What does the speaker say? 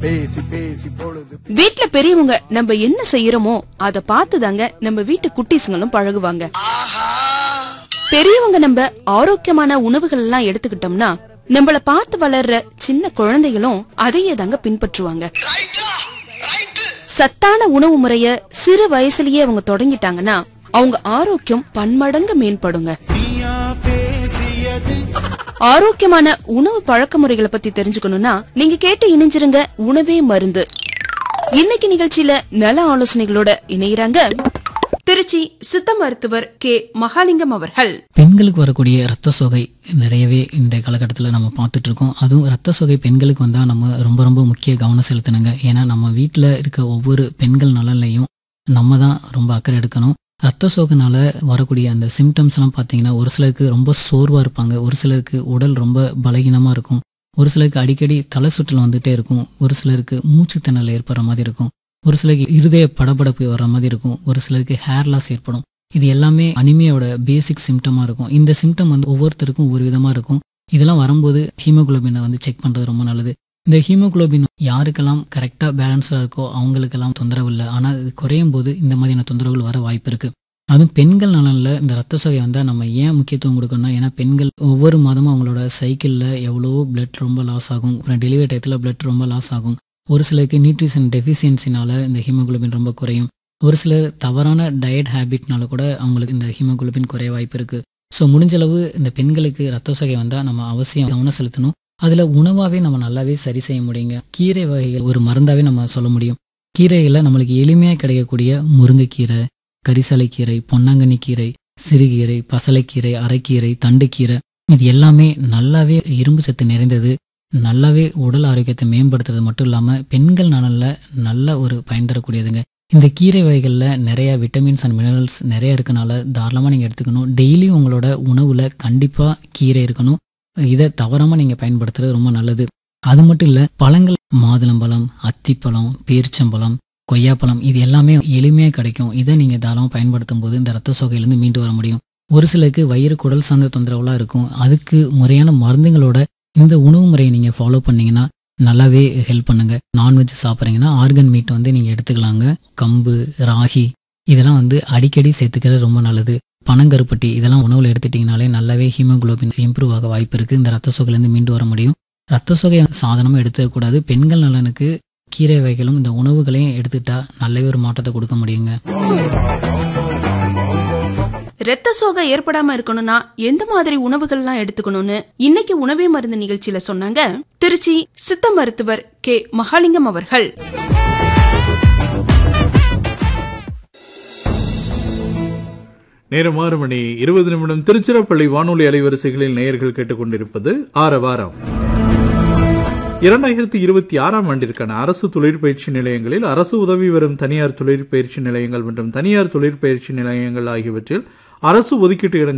பேசி பேசி பொழுது வீட்ல பெரியவங்க நம்ம என்ன செய்யறோமோ அத பார்த்துதாங்க நம்ம வீட்டு குட்டீஸுங்களும் பழகுவாங்க பெரியவங்க நம்ம ஆரோக்கியமான உணவுகள் எல்லாம் எடுத்துக்கிட்டோம்னா நம்மள பார்த்து வளர்ற சின்ன குழந்தைகளும் அதையே தாங்க பின்பற்றுவாங்க சத்தான உணவு முறைய சிறு வயசுலயே அவங்க தொடங்கிட்டாங்கன்னா அவங்க ஆரோக்கியம் பன்மடங்கு மேம்படுங்க ஆரோக்கியமான உணவு பழக்க முறைகளை பத்தி தெரிஞ்சுக்கணும்னா நீங்க கேட்டு இணைஞ்சிருங்க உணவே மருந்து இன்னைக்கு நிகழ்ச்சியில நல ஆலோசனைகளோட இணையறாங்க திருச்சி சித்த மருத்துவர் கே மகாலிங்கம் அவர்கள் பெண்களுக்கு வரக்கூடிய ரத்த சோகை நிறையவே இந்த காலகட்டத்தில் நம்ம பார்த்துட்டு இருக்கோம் அதுவும் ரத்த சோகை பெண்களுக்கு வந்தால் நம்ம ரொம்ப ரொம்ப முக்கிய கவனம் செலுத்தணுங்க ஏன்னா நம்ம வீட்டில் இருக்க ஒவ்வொரு பெண்கள் நலன்லையும் நம்ம தான் ரொம்ப அக்கறை எடுக்கணும் ரத்த சோகைனால வரக்கூடிய அந்த சிம்டம்ஸ்லாம் பார்த்தீங்கன்னா ஒரு சிலருக்கு ரொம்ப சோர்வாக இருப்பாங்க ஒரு சிலருக்கு உடல் ரொம்ப பலகீனமாக இருக்கும் ஒரு சிலருக்கு அடிக்கடி தலை சுற்றல் வந்துட்டே இருக்கும் ஒரு சிலருக்கு மூச்சு திணறல் ஏற்படுற மாதிரி இருக்கும் ஒரு சிலருக்கு இருதய படபடப்பு வர மாதிரி இருக்கும் ஒரு சிலருக்கு ஹேர் லாஸ் ஏற்படும் இது எல்லாமே அனிமியாவோட பேசிக் சிம்டமாக இருக்கும் இந்த சிம்டம் வந்து ஒவ்வொருத்தருக்கும் ஒவ்வொரு விதமாக இருக்கும் இதெல்லாம் வரும்போது ஹீமோகுளோபினை வந்து செக் பண்ணுறது ரொம்ப நல்லது இந்த ஹீமோகுளோபின் யாருக்கெல்லாம் கரெக்டாக பேலன்ஸாக இருக்கோ அவங்களுக்கெல்லாம் தொந்தரவு இல்லை ஆனால் இது குறையும் போது இந்த மாதிரியான தொந்தரவுகள் வர வாய்ப்பு இருக்குது அதுவும் பெண்கள் நலனில் இந்த ரத்த சோகை வந்தால் நம்ம ஏன் முக்கியத்துவம் கொடுக்கணும்னா ஏன்னா பெண்கள் ஒவ்வொரு மாதமும் அவங்களோட சைக்கிளில் எவ்வளோ பிளட் ரொம்ப லாஸ் ஆகும் அப்புறம் டெலிவரி டயத்தில் பிளட் ரொம்ப லாஸ் ஆகும் ஒரு சிலருக்கு நியூட்ரிஷன் டெஃபிஷியன்சினால இந்த ஹீமோகுளோபின் ரொம்ப குறையும் ஒரு சிலர் தவறான டயட் ஹேபிட்னால கூட அவங்களுக்கு இந்த ஹீமோகுளோபின் குறைய வாய்ப்பு இருக்கு ஸோ முடிஞ்சளவு இந்த பெண்களுக்கு ரத்த சோகை வந்தால் நம்ம அவசியம் கவனம் செலுத்தணும் அதில் உணவாகவே நம்ம நல்லாவே சரி செய்ய முடியுங்க கீரை வகைகள் ஒரு மருந்தாவே நம்ம சொல்ல முடியும் கீரைகளில் நம்மளுக்கு எளிமையாக கிடைக்கக்கூடிய முருங்கைக்கீரை கரிசலைக்கீரை பொன்னாங்கண்ணி கீரை சிறுகீரை பசலைக்கீரை அரைக்கீரை தண்டுக்கீரை இது எல்லாமே நல்லாவே இரும்பு சத்து நிறைந்தது நல்லாவே உடல் ஆரோக்கியத்தை மேம்படுத்துறது மட்டும் இல்லாமல் பெண்கள் நலனில் நல்ல ஒரு பயன் தரக்கூடியதுங்க இந்த கீரை வகைகளில் நிறைய விட்டமின்ஸ் அண்ட் மினரல்ஸ் நிறைய இருக்கனால தாராளமாக நீங்கள் எடுத்துக்கணும் டெய்லி உங்களோட உணவில் கண்டிப்பாக கீரை இருக்கணும் இதை தவறாமல் நீங்கள் பயன்படுத்துறது ரொம்ப நல்லது அது மட்டும் இல்லை பழங்கள் மாதுளம்பழம் அத்திப்பழம் பேரிச்சம்பழம் கொய்யாப்பழம் இது எல்லாமே எளிமையாக கிடைக்கும் இதை நீங்கள் தாராளமாக பயன்படுத்தும் போது இந்த ரத்த சோகையிலேருந்து மீண்டு வர முடியும் ஒரு சிலருக்கு வயிறு குடல் சார்ந்த தொந்தரவுலாம் இருக்கும் அதுக்கு முறையான மருந்துகளோட இந்த உணவு முறையை நீங்கள் ஃபாலோ பண்ணீங்கன்னா நல்லாவே ஹெல்ப் பண்ணுங்க நான்வெஜ் சாப்பிட்றீங்கன்னா ஆர்கன் மீட் வந்து நீங்கள் எடுத்துக்கலாங்க கம்பு ராகி இதெல்லாம் வந்து அடிக்கடி சேர்த்துக்கிறது ரொம்ப நல்லது பனங்கருப்பட்டி இதெல்லாம் உணவில் எடுத்துட்டிங்கனாலே நல்லாவே ஹீமோகுளோபின் இம்ப்ரூவ் ஆக வாய்ப்பு இருக்குது இந்த ரத்த சோகையிலேருந்து மீண்டு வர முடியும் ரத்த சோகை சாதனமாக எடுத்துக்கக்கூடாது பெண்கள் நலனுக்கு கீரை வகைகளும் இந்த உணவுகளையும் எடுத்துட்டா நல்லாவே ஒரு மாற்றத்தை கொடுக்க முடியுங்க ரத்த சோகை ஏற்படாம இருக்கணும்னா எந்த மாதிரி உணவுகள்லாம் எடுத்துக்கணும்னு இன்னைக்கு உணவே மருந்து நிகழ்ச்சியில சொன்னாங்க திருச்சி சித்த மருத்துவர் கே மகாலிங்கம் அவர்கள் நேரம் ஆறு மணி இருபது நிமிடம் திருச்சிராப்பள்ளி வானொலி அலைவரிசைகளில் நேயர்கள் கேட்டுக்கொண்டிருப்பது ஆரவாரம் இரண்டாயிரத்தி இருபத்தி ஆறாம் ஆண்டிற்கான அரசு தொழிற்பயிற்சி நிலையங்களில் அரசு உதவி வரும் தனியார் தொழிற்பயிற்சி நிலையங்கள் மற்றும் தனியார் தொழிற்பயிற்சி நிலையங்கள் ஆகியவற்றில் அரசு ஒதுக்கீட்டு இடங்கள்